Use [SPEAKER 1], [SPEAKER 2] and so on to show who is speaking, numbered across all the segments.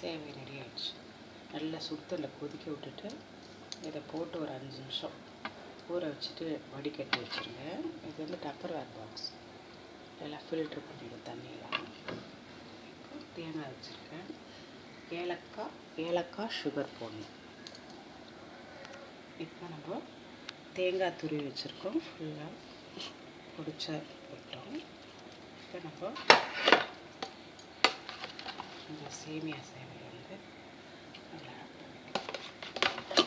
[SPEAKER 1] சேவை ரெடி ஆயிடுச்சு நல்லா சுத்தலில் கொதிக்க விட்டுட்டு இதை போட்டு ஒரு அஞ்சு நிமிஷம் ஊற வச்சுட்டு வடிகட்டி வச்சுருங்க இது வந்து டப்பர் வேர் பாக்ஸ் எல்லாம் ஃபில்ட்ரு பண்ணிவிடும் தண்ணியெல்லாம் இப்போ தேங்காய் வச்சுருக்கேன் ஏலக்காய் ஏலக்காய் சுகர் போடணும் இப்போ நம்ம தேங்காய் துருவி வச்சுருக்கோம் ஃபுல்லாக பிடிச்ச போட்டோம் இப்போ நம்ம இந்த சேமியா சேவை வந்து நல்லா add பண்ணிக்கலாம்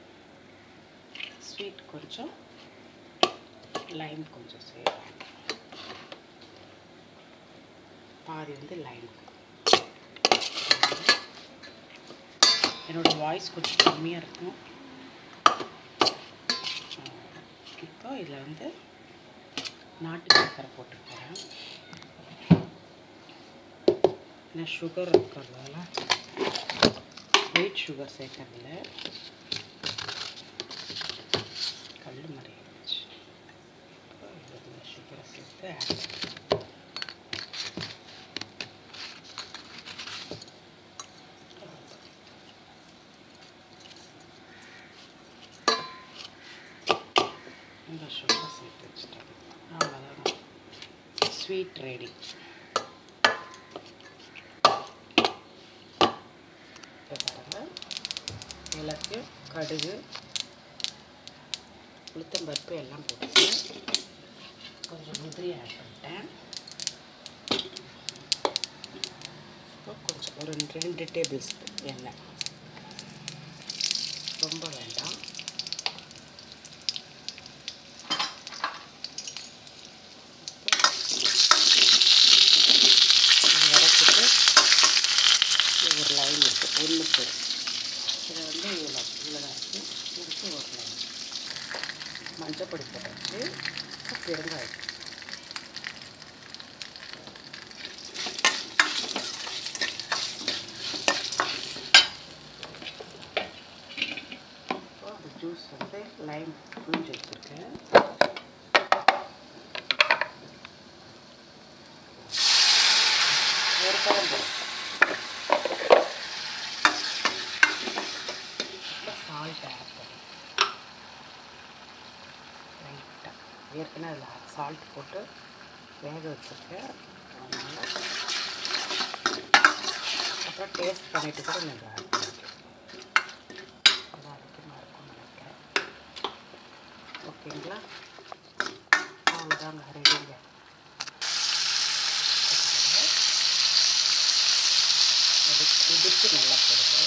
[SPEAKER 1] ஸ்வீட் கொஞ்சம் லைம் கொஞ்சம் செய்யலாம் பாதி வந்து லைம் என்னோட வாய்ஸ் கொஞ்சம் கம்மியாக இருக்கும் இப்போ இதில் வந்து நாட்டு சக்கரை போட்டுக்கிறேன் ஏன்னா சுகர் இருக்கிறதால ஒயிட் சுகர் சேர்க்கறதில்ல கல் மாதிரி ஆயிடுச்சு இப்போ இதில் சுகரை சேர்த்து add பண்ணிக்கலாம். இந்த சுகரை சேர்த்து வச்சுட்டேன் அவ்வளோதான் ஸ்வீட் ரெடி இப்போ பாருங்கள் எல்லாத்தையும் கடுகு உளுத்தம்பருப்பு எல்லாம் போட்டு கொஞ்சம் முந்திரி ஆட் பண்ணிட்டேன் இப்போ கொஞ்சம் ஒரு ரெண்டு டேபிள் ஸ்பூன் எண்ணெய் ரொம்ப வேண்டாம் இது வதக்கிட்டு இது ஒரு லைன் இருக்குது ஒன்றுக்கு இதை வந்து இவ்வளோ இவ்வளோ தான் இருக்குது இதுக்கு ஒரு லைன் மஞ்சள் பொடி போட்டாச்சு இப்போ பெருங்காயம் இப்போ அந்த ஜூஸ் வந்து லைம் புழிஞ்சு வச்சுருக்கேன் ஒரு பழம் போதும் சால்ட் ஆட் பண்ணும் லைட்டாக ஏற்கனவே அதில் சால்ட் போட்டு வேக வச்சுருக்கேன் அதனால் அப்புறம் டேஸ்ட் பண்ணிவிட்டு கூட நீங்கள் ஆட் பண்ணிக்கலாம் அது அதிகமாக இருக்கும்னு நினைக்கிறேன் ஓகேங்களா அவ்வளோதாங்க ரெடிங்க உதிர்த்து நல்லா போடுங்க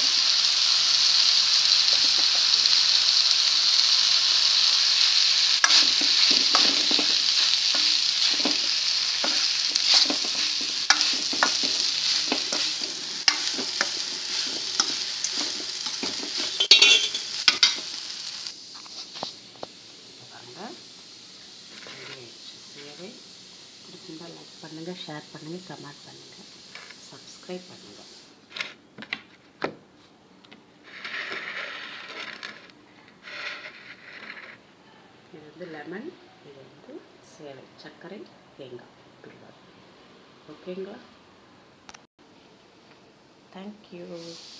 [SPEAKER 1] பாருங்க ரெடி ஆயிடுச்சு சேவை பிடிச்சிருந்தா லைக் பண்ணுங்கள் ஷேர் பண்ணுங்கள் கமெண்ட் பண்ணுங்கள் சப்ஸ்கிரைப் பண்ணுங்கள் இது வந்து லெமன் இது வந்து சேலை சர்க்கரை தேங்காய் பில்வர் ஓகேங்களா தேங்க்யூ